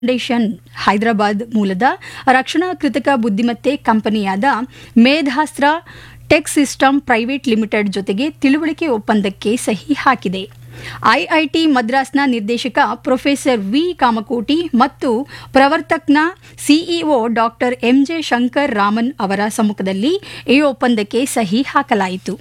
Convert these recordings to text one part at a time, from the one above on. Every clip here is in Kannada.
ಫೌಂಡೇಶನ್ ಹೈದರಾಬಾದ್ ಮೂಲದ ರಕ್ಷಣಾ ಕೃತಕ ಬುದ್ಧಿಮತ್ತೆ ಕಂಪನಿಯಾದ Medhastra tech system private limited ಜೊತೆಗೆ ತಿಳುವಳಿಕೆ ಒಪ್ಪಂದಕ್ಕೆ ಸಹಿ ಹಾಕಿದೆ ಐಐಟಿ ಮದ್ರಾಸ್ನ ನಿರ್ದೇಶಕ ಪ್ರೊಫೆಸರ್ ವಿ ಕಾಮಕೋಟಿ ಮತ್ತು ಪ್ರವರ್ತಕ್ನ CEO doctor M J Shankar Raman ಅವರ ಸಮ್ಮುಖದಲ್ಲಿ ಈ ಒಪ್ಪಂದಕ್ಕೆ ಸಹಿ ಹಾಕಲಾಯಿತು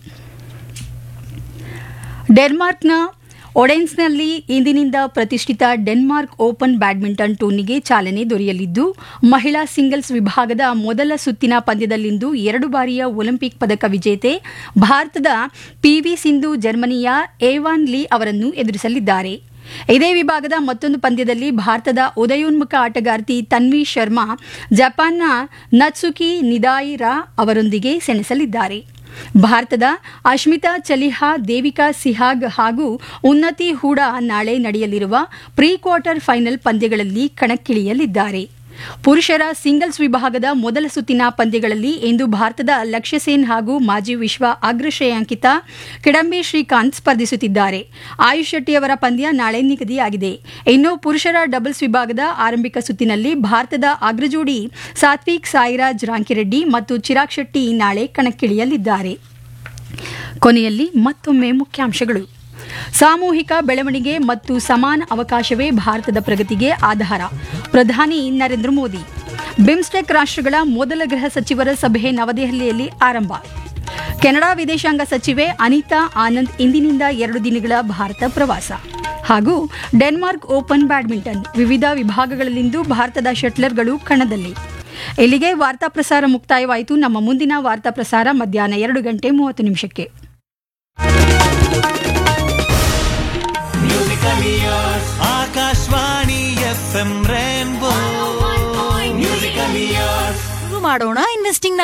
ಡೆನ್ಮಾರ್ಕ್ನ ಒಡೆನ್ಸ್ನಲ್ಲಿ ಇಂದಿನಿಂದ ಪ್ರತಿಷ್ಠಿತ ಡೆನ್ಮಾರ್ಕ್ ಓಪನ್ ಬ್ಯಾಡ್ಮಿಂಟನ್ ಟೂರ್ನಿಗೆ ಚಾಲನೆ ದೊರೆಯಲಿದ್ದು ಮಹಿಳಾ ಸಿಂಗಲ್ಸ್ ವಿಭಾಗದ ಮೊದಲ ಸುತ್ತಿನ ಪಂದ್ಯದಲ್ಲಿಂದು ಎರಡು ಬಾರಿಯ ಒಲಿಂಪಿಕ್ ಪದಕ ವಿಜೇತೆ ಭಾರತದ ಪಿವಿ ಸಿಂಧು ಜರ್ಮನಿಯ ಏವಾನ್ ಲೀ ಅವರನ್ನು ಎದುರಿಸಲಿದ್ದಾರೆ ಇದೇ ವಿಭಾಗದ ಮತ್ತೊಂದು ಪಂದ್ಯದಲ್ಲಿ ಭಾರತದ ಉದಯೋನ್ಮುಖ ಆಟಗಾರ್ತಿ ತನ್ವಿ ಶರ್ಮಾ ಜಪಾನ್ನ ನತ್ಸುಕಿ ನಿದಾಯಿರಾ ಅವರೊಂದಿಗೆ ಸೆಣಸಲಿದ್ದಾರೆ ಭಾರತದ ಅಶ್ಮಿತಾ ಚಲಿಹಾ ದೇವಿಕಾ ಸಿಹಾಗ್ ಹಾಗೂ ಉನ್ನತಿ ಹೂಡಾ ನಾಳೆ ನಡೆಯಲಿರುವ ಪ್ರೀ ಕ್ವಾರ್ಟರ್ ಫೈನಲ್ ಪಂದ್ಯಗಳಲ್ಲಿ ಕಣಕ್ಕಿಳಿಯಲಿದ್ದಾರೆ ಪುರುಷರ ಸಿಂಗಲ್ಸ್ ವಿಭಾಗದ ಮೊದಲ ಸುತ್ತಿನ ಪಂದ್ಯಗಳಲ್ಲಿ ಇಂದು ಭಾರತದ ಲಕ್ಷ್ಯ ಸೇನ್ ಹಾಗೂ ಮಾಜಿ ವಿಶ್ವ ಅಗ್ರ ಶ್ರೇಯಾಂಕಿತ ಕಿಡಂಬಿ ಶ್ರೀಕಾಂತ್ ಸ್ಪರ್ಧಿಸುತ್ತಿದ್ದಾರೆ ಆಯುಷ್ ಶೆಟ್ಟಿಯವರ ಪಂದ್ಯ ನಾಳೆ ನಿಗದಿಯಾಗಿದೆ ಇನ್ನು ಪುರುಷರ ಡಬಲ್ಸ್ ವಿಭಾಗದ ಆರಂಭಿಕ ಸುತ್ತಿನಲ್ಲಿ ಭಾರತದ ಅಗ್ರಜೋಡಿ ಸಾತ್ವಿಕ್ ಸಾಯಿರಾಜ್ ರಾಂಕಿರೆಡ್ಡಿ ಮತ್ತು ಚಿರಾಗ್ ಶೆಟ್ಟಿ ನಾಳೆ ಕಣಕ್ಕಿಳಿಯಲಿದ್ದಾರೆ ಕೊನೆಯಲ್ಲಿ ಮತ್ತೊಮ್ಮೆ ಮುಖ್ಯಾಂಶಗಳು ಸಾಮೂಹಿಕ ಬೆಳವಣಿಗೆ ಮತ್ತು ಸಮಾನ ಅವಕಾಶವೇ ಭಾರತದ ಪ್ರಗತಿಗೆ ಆಧಾರ ಪ್ರಧಾನಿ ನರೇಂದ್ರ ಮೋದಿ ಬಿಮ್ಸ್ಟೆಕ್ ರಾಷ್ಟ್ರಗಳ ಮೊದಲ ಗೃಹ ಸಚಿವರ ಸಭೆ ನವದೆಹಲಿಯಲ್ಲಿ ಆರಂಭ ಕೆನಡಾ ವಿದೇಶಾಂಗ ಸಚಿವೆ ಅನಿತಾ ಆನಂದ್ ಇಂದಿನಿಂದ ಎರಡು ದಿನಗಳ ಭಾರತ ಪ್ರವಾಸ ಹಾಗೂ ಡೆನ್ಮಾರ್ಕ್ ಓಪನ್ ಬ್ಯಾಡ್ಮಿಂಟನ್ ವಿವಿಧ ವಿಭಾಗಗಳಲ್ಲಿಂದು ಭಾರತದ ಶಟ್ಲರ್ಗಳು ಕಣದಲ್ಲಿ ಇಲ್ಲಿಗೆ ವಾರ್ತಾ ಪ್ರಸಾರ ಮುಕ್ತಾಯವಾಯಿತು ನಮ್ಮ ಮುಂದಿನ ವಾರ್ತಾ ಪ್ರಸಾರ ಮಧ್ಯಾಹ್ನ ಎರಡು ಗಂಟೆ ಮೂವತ್ತು ನಿಮಿಷಕ್ಕೆ Akashvani F M rainbow musical years ಶುರು ಮಾಡೋಣ ಇನ್ವೆಸ್ಟಿಂಗ್